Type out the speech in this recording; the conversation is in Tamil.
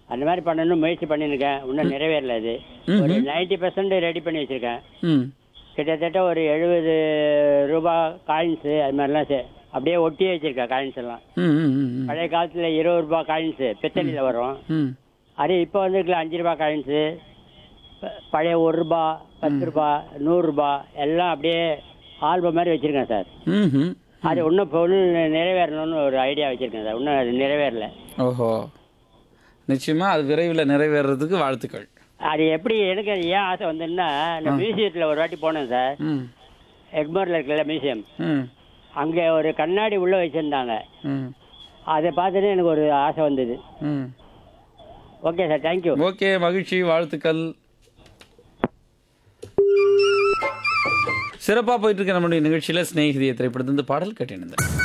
அந்த மாதிரி பண்ணணும் முயற்சி பண்ணியிருக்கேன் இன்னும் நிறைவேறல அது ஒரு நைன்டி பர்சன்ட் ரெடி பண்ணி வச்சிருக்கேன் ம் கிட்டத்தட்ட ஒரு எழுபது ரூபா காயின்ஸு அது மாதிரிலாம் சே- அப்படியே ஒட்டியே வச்சிருக்கேன் காயின்ஸ் எல்லாம் ம் ம் ம் ம் பழைய காலத்தில் இருபது ரூபா காயின்ஸு பித்தளையில் வரும் ம் அது இப்போ வந்துருக்கல அஞ்சு ரூபா காயின்ஸு ப- பழைய ஒரு ரூபா பத்து ரூபா நூறுரூபா எல்லாம் அப்படியே ஆல்பம் மாதிரி வச்சுருக்கேன் சார் ம் ம் அது இன்னும் இப்போ இன்னும் நிறைவேறணும்னு ஒரு ஐடியா வச்சுருக்கேன் சார் இன்னும் அது நிறைவேறல ஓஹோ நிச்சயமாக அது விரைவில் நிறைவேறதுக்கு வாழ்த்துக்கள் அது எப்படி எனக்கு அது ஏன் ஆசை வந்ததுன்னா இந்த மியூசியத்தில் ஒரு வாட்டி போனேன் சார் ம் எக்மோரில் இருக்குல்ல மியூசியம் ம் அங்கே ஒரு கண்ணாடி உள்ளே வச்சுருந்தாங்க ம் அதை பார்த்துட்டு எனக்கு ஒரு ஆசை வந்தது ம் ஓகே சார் தேங்க்யூ ஓகே மகிழ்ச்சி வாழ்த்துக்கள் சிறப்பாக போயிட்டு இருக்க நம்முடைய நிகழ்ச்சியில் சிநேகிதிய திரைப்படத்திலிருந்து பாடல் கேட்டிருந்தேன்